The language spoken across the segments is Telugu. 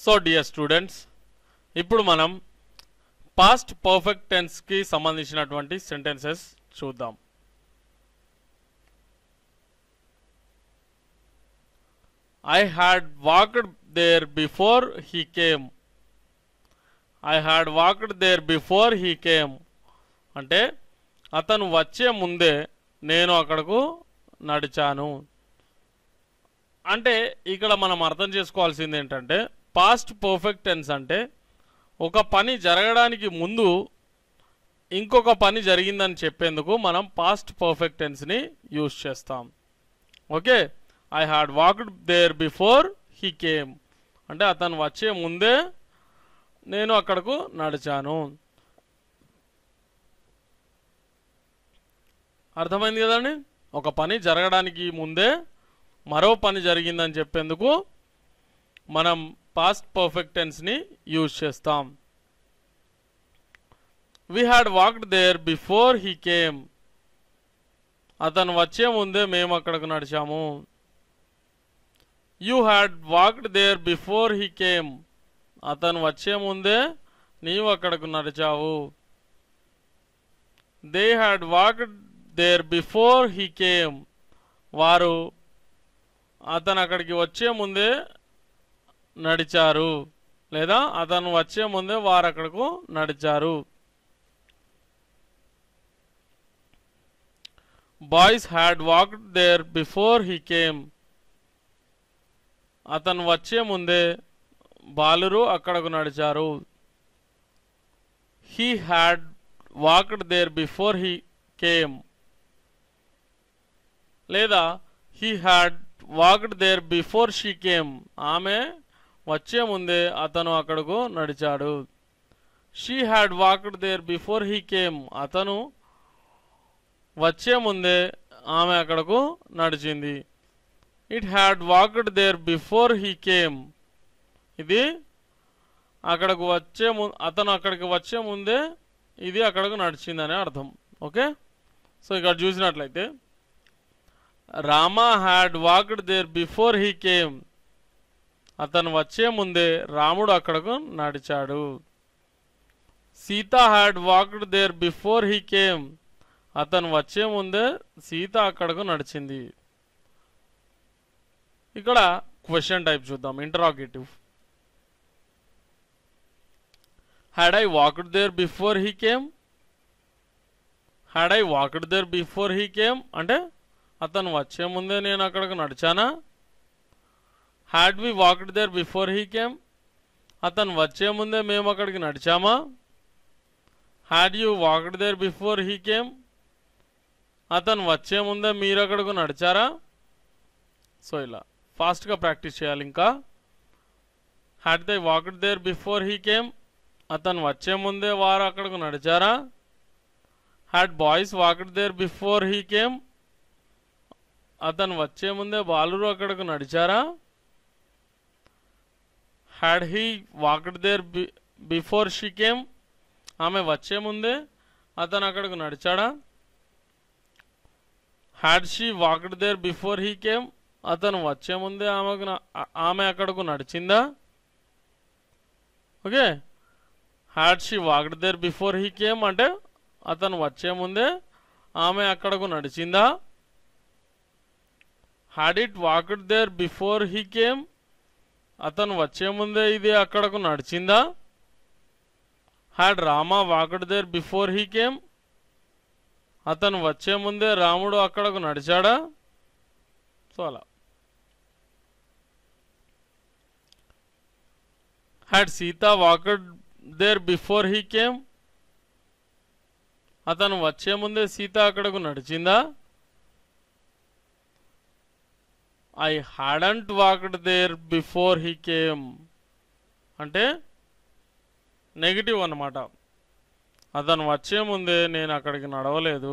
సో డియర్ స్టూడెంట్స్ ఇప్పుడు మనం పాస్ట్ పర్ఫెక్ట్ టెన్స్కి సంబంధించినటువంటి సెంటెన్సెస్ చూద్దాం I had walked there before he came I had walked there before he came అంటే అతను వచ్చే ముందే నేను అక్కడకు నడిచాను అంటే ఇక్కడ మనం అర్థం చేసుకోవాల్సింది ఏంటంటే పాస్ట్ పర్ఫెక్ట్ టెన్స్ అంటే ఒక పని జరగడానికి ముందు ఇంకొక పని జరిగిందని చెప్పేందుకు మనం పాస్ట్ పర్ఫెక్ట్ టెన్స్ని యూజ్ చేస్తాం okay I had walked there before he came అంటే అతను వచ్చే ముందే నేను అక్కడకు నడిచాను అర్థమైంది కదండి ఒక పని జరగడానికి ముందే మరో పని జరిగిందని చెప్పేందుకు మనం పాస్ట్ పర్ఫెక్ట్ టెన్స్ని యూజ్ చేస్తాం we had walked there before he came అతను వచ్చే ముందే మేము అక్కడికి నడిచాము you had walked there before he came అతను వచ్చే ముందే నీవు అక్కడకు నడిచావు they had walked there before he came వారు అతను అక్కడికి వచ్చే ముందే నడిచారు లేదా అతను వచ్చే ముందే వారు అక్కడకు నడిచారు boys had walked there before he came అతను వచ్చే ముందే బాలురు అక్కడకు నడిచారు he had walked there before he came లేదా he had walked there before she came ఆమె వచ్చే ముందే అతను అక్కడకు నడిచాడు she had walked there before he came అతను వచ్చే ముందే ఆమె అక్కడకు నడిచింది it had walked there before he came ఇది అక్కడకు వచ్చే ము అతను అక్కడికి వచ్చే ముందే ఇది అక్కడకు నడిచిందనే అర్థం ఓకే సో ఇక్కడ చూసినట్లయితే Rama had walked there before he came అతను వచ్చే ముందే రాముడు అక్కడకు నడిచాడు Sita had walked there before he came అతను వచ్చే ముందే సీత అక్కడకు నడిచింది ఇక్కడ క్వశ్చన్ టైప్ చూద్దాం interrogative had I walked there before he came had I walked there before he came అంటే అతను వచ్చే ముందే నేను అక్కడికి నడిచానా had we walked there before he came అతను వచ్చే ముందే మేము అక్కడికి నడిచామా had you walked there before he came అతను వచ్చే ముందే మీరు అక్కడికి నడిచారా సో ఇలా ఫాస్ట్గా ప్రాక్టీస్ చేయాలి ఇంకా had they walked there before he came అతను వచ్చే ముందే వారు అక్కడికి నడిచారా had boys walked there before he came అతను వచ్చే ముందే బాలురు అక్కడికి నడిచారా had he walked there before she came ఆమె వచ్చే ముందే అతను అక్కడికి నడిచాడా had she walked there before he came అతను వచ్చే ముందే ఆమెకు న- ఆ- ఆమె అక్కడకు నడిచిందా okay had she walked there before he came అంటే అతను వచ్చే ముందే ఆమె అక్కడకు నడిచిందా had it walked there before he came అతను వచ్చే ముందే ఇది అక్కడకు నడిచిందా had Rama walked there before he came అతను వచ్చే ముందే రాముడు అక్కడకు నడిచాడా సో అలా had Sita walked there before he came అతను వచ్చే ముందే సీత అక్కడకు నడిచిందా I hadn't walked there before he came అంటే నెగిటివ్ అన్నమాట అతను వచ్చే ముందే నేను అక్కడికి నడవలేదు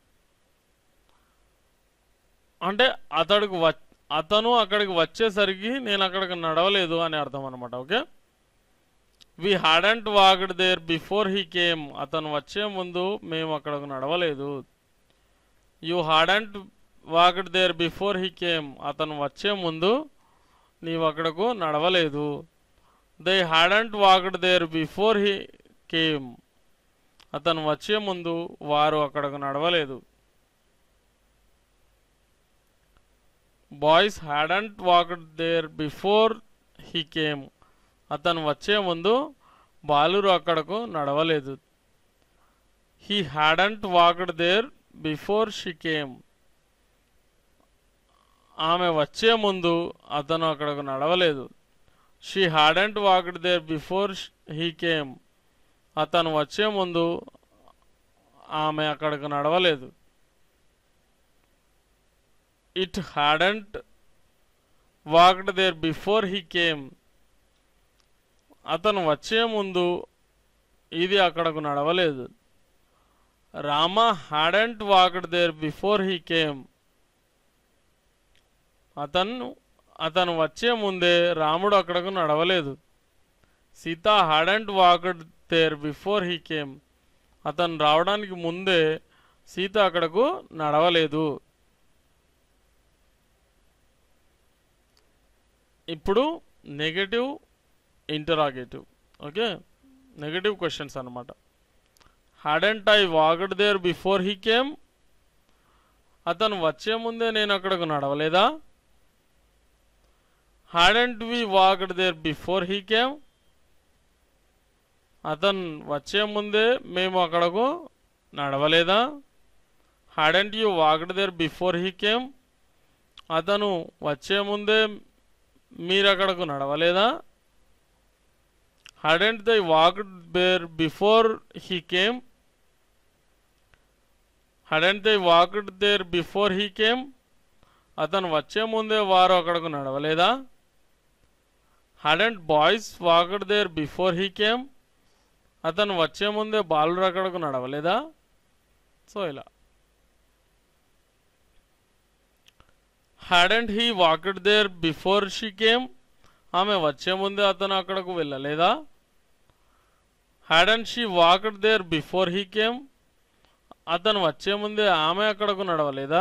అంటే అతడికి వ అతను అక్కడికి వచ్చేసరికి నేను అక్కడికి నడవలేదు అని అర్థం అనమాట okay we hadn't walked there before he came అతను వచ్చే ముందు మేము అక్కడికి నడవలేదు you hadn't walked there before he came అతను వచ్చే ముందు నీవు అక్కడకు నడవలేదు they hadn't walked there before he came అతను వచ్చే ముందు వారు అక్కడకు నడవలేదు boys hadn't walked there before he came అతను వచ్చే ముందు బాలురు అక్కడకు నడవలేదు he hadn't walked there before she came ఆమె వచ్చే ముందు అతను అక్కడకు నడవలేదు she hadn't walked there before he came అతను వచ్చే ముందు ఆమె అక్కడికి నడవలేదు it hadn't walked there before he came అతను వచ్చే ముందు ఇది అక్కడకు నడవలేదు Rama hadn't walked there before he came అతను అతను వచ్చే ముందే రాముడు అక్కడకు నడవలేదు Sita hadn't walked there before he came అతను రావడానికి ముందే సీత అక్కడకు నడవలేదు ఇప్పుడు negative interrogative okay negative questions అన్నమాట hadn't I walked there before he came అతను వచ్చే ముందే నేను అక్కడకు నడవలేదా hadn't we walked there before he came అతను వచ్చే ముందే మేము అక్కడకు నడవలేదా hadn't you walked there before he came అతను వచ్చే ముందే మీరు అక్కడకు నడవలేదా hadn't they walked there before he came hadn't they walked there before he came అతను వచ్చే ముందే వారు అక్కడకు నడవలేదా hadn't boys walked there before he came అతను వచ్చే ముందే బాలురు అక్కడకు నడవలేదా సో ఇలా hadn't he walked there before she came ఆమె వచ్చే ముందే అతను అక్కడకు వెళ్ళలేదా hadn't she walked there before he came అతను వచ్చే ముందే ఆమె అక్కడకు నడవలేదా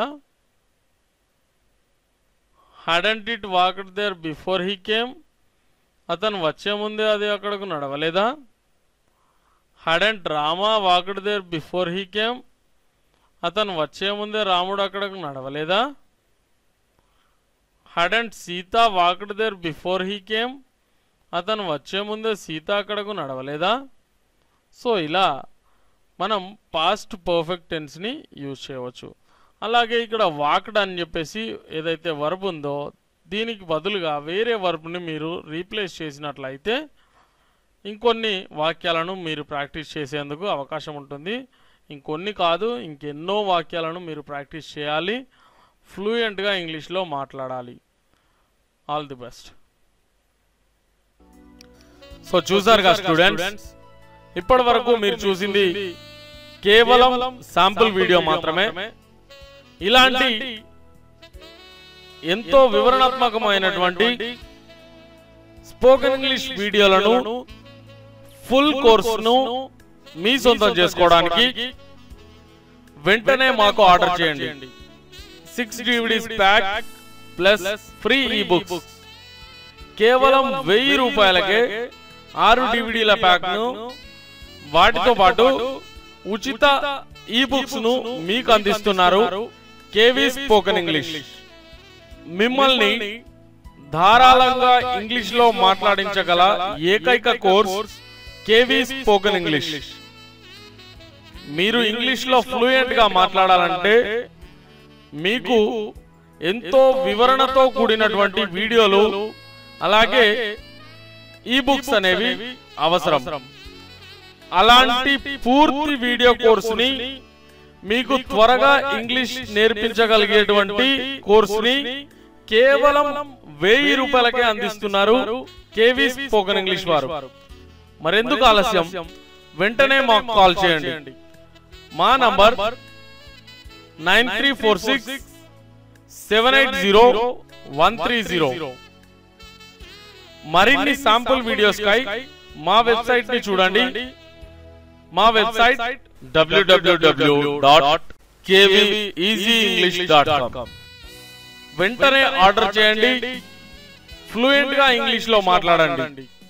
hadn't it walked there before he came అతను వచ్చే ముందే అది అక్కడకు నడవలేదా hadn't Rama walked there before he came అతను వచ్చే ముందే రాముడు అక్కడకు నడవలేదా hadn't Sita walked there before he came అతను వచ్చే ముందే సీత అక్కడకు నడవలేదా సో ఇలా మనం పాస్ట్ పర్ఫెక్ట్ టెన్స్ని యూజ్ చేయవచ్చు అలాగే ఇక్కడ వాక్డ్ అని చెప్పేసి ఏదైతే వర్బ్ ఉందో దీనికి బదులుగా వేరే వర్బ్ని మీరు రీప్లేస్ చేసినట్లయితే ఇంకొన్ని వాక్యాలను మీరు ప్రాక్టీస్ చేసేందుకు అవకాశం ఉంటుంది ఇంకొన్ని కాదు ఇంకెన్నో వాక్యాలను మీరు ప్రాక్టీస్ చేయాలి ఫ్లూయెంట్గా ఇంగ్లీష్లో మాట్లాడాలి ఆల్ ది బెస్ట్ సో చూసారుగా స్టూడెంట్స్ ఇప్పటి వరకు మీరు చూసింది కేవలం శాంపుల్ వీడియో మాత్రమే ఇలాంటి ఎంతో వివరణాత్మకమైనటువంటి స్పోకెన్ ఇంగ్లీష్ వీడియోలను ఫుల్ కోర్సును మీ సొంతం చేసుకోవడానికి వెంటనే మాకు ఆర్డర్ చేయండి six DVDs pack plus free ఈ బుక్స్ కేవలం వెయ్యి రూపాయలకే ఆరు డివిడీల ప్యాక్ ను వాటితో పాటు ఉచిత ఈ బుక్స్ ను మీకు అందిస్తున్నారు కేవీ స్పోకెన్ ఇంగ్లీష్ మిమ్మల్ని ధారాళంగా ఇంగ్లీష్ లో మాట్లాడించగల ఏకైక కోర్స్ కేవీ స్పోకెన్ ఇంగ్లీష్ మీరు ఇంగ్లీష్ లో ఫ్లూయెంట్ గా మాట్లాడాలంటే మీకు ఎంతో వివరణతో కూడినటువంటి వీడియోలు అలాగే ఈ బుక్స్ అనేవి అవసరం అలాంటి పూర్తి వీడియో కోర్సుని మీకు త్వరగా ఇంగ్లీష్ నేర్పించగలిగేటువంటి కోర్సుని కేవలం వెయ్యి రూపాయలకే అందిస్తున్నారు కేవీ స్పోకెన్ ఇంగ్లీష్ వారు మరెందుకు ఆలస్యం వెంటనే మాకు కాల్ చేయండి మా number nine three four six seven eight zero one three zero మరిన్ని శాంపుల్ వీడియోస్ కై మా వెబ్సైట్ ని చూడండి మా website W W W dot English dot com వెంటనే ఆర్డర్ చేయండి ఫ్లూయెంట్ గా ఇంగ్లీష్ లో మాట్లాడండి